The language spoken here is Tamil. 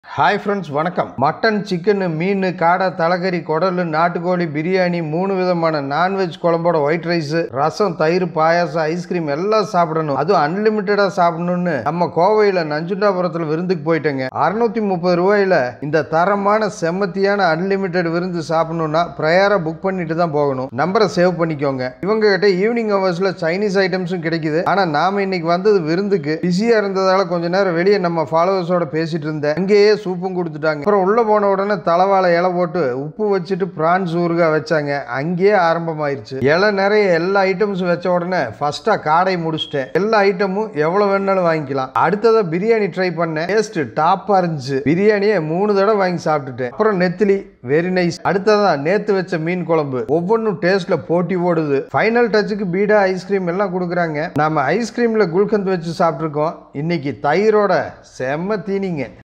ஹாய் ஃப்ரெண்ட்ஸ் வணக்கம் மட்டன் சிக்கன் மீன் காடை தலைக்கறி குடல் நாட்டுக்கோழி பிரியாணி மூணு விதமான நான்வெஜ் குழம்போட ஒயிட் ரைஸ் ரசம் தயிர் பாயாசம் ஐஸ்கிரீம் எல்லாம் சாப்பிடணும் அதுவும் அன்லிமிட்டடா சாப்பிடணும்னு நம்ம கோவையில் நஞ்சுண்டாபுரத்தில் விருந்துக்கு போயிட்டேங்க அறுநூத்தி முப்பது ரூபாயில இந்த தரமான செம்மத்தியான அன்லிமிட்டெட் விருந்து சாப்பிடணும்னா ப்ரையரா புக் பண்ணிட்டு தான் போகணும் நம்பரை சேவ் பண்ணிக்கோங்க இவங்க கிட்ட ஈவினிங் ஹவர்ஸ்ல சைனீஸ் ஐட்டம்ஸும் கிடைக்குது ஆனா நாம இன்னைக்கு வந்தது விருந்துக்கு பிஸியா இருந்ததால கொஞ்ச நேரம் வெளியே நம்ம ஃபாலோவர்ஸோட பேசிட்டு இருந்தேன் அங்கேயே சூப்பும் கொடுத்துட்டாங்க அப்புறம் உள்ள போன உடனே தலைவாழை இலை போட்டு உப்பு வச்சுட்டு பிரான்ஸ் ஊறுகாய் வச்சாங்க அங்கேயே ஆரம்பமாயிருச்சு இலை நிறைய எல்லா ஐட்டம்ஸும் வச்ச உடனே ஃபர்ஸ்டா காடை முடிச்சிட்டேன் எல்லா ஐட்டமும் எவ்வளவு வேணாலும் வாங்கிக்கலாம் அடுத்ததா பிரியாணி ட்ரை பண்ணேன் டேஸ்ட் டாப்பா இருந்துச்சு பிரியாணியை மூணு தடவை வாங்கி சாப்பிட்டுட்டேன் அப்புறம் நெத்திலி வெரி நைஸ் அடுத்ததா நேத்து வச்ச மீன் குழம்பு ஒவ்வொன்றும் டேஸ்ட்ல போட்டி ஓடுது ஃபைனல் டச்சுக்கு பீடா ஐஸ்கிரீம் எல்லாம் கொடுக்குறாங்க நாம ஐஸ்கிரீம்ல குல்கந்த் வச்சு சாப்பிட்ருக்கோம் இன்னைக்கு தயிரோட செம்ம தீனிங்க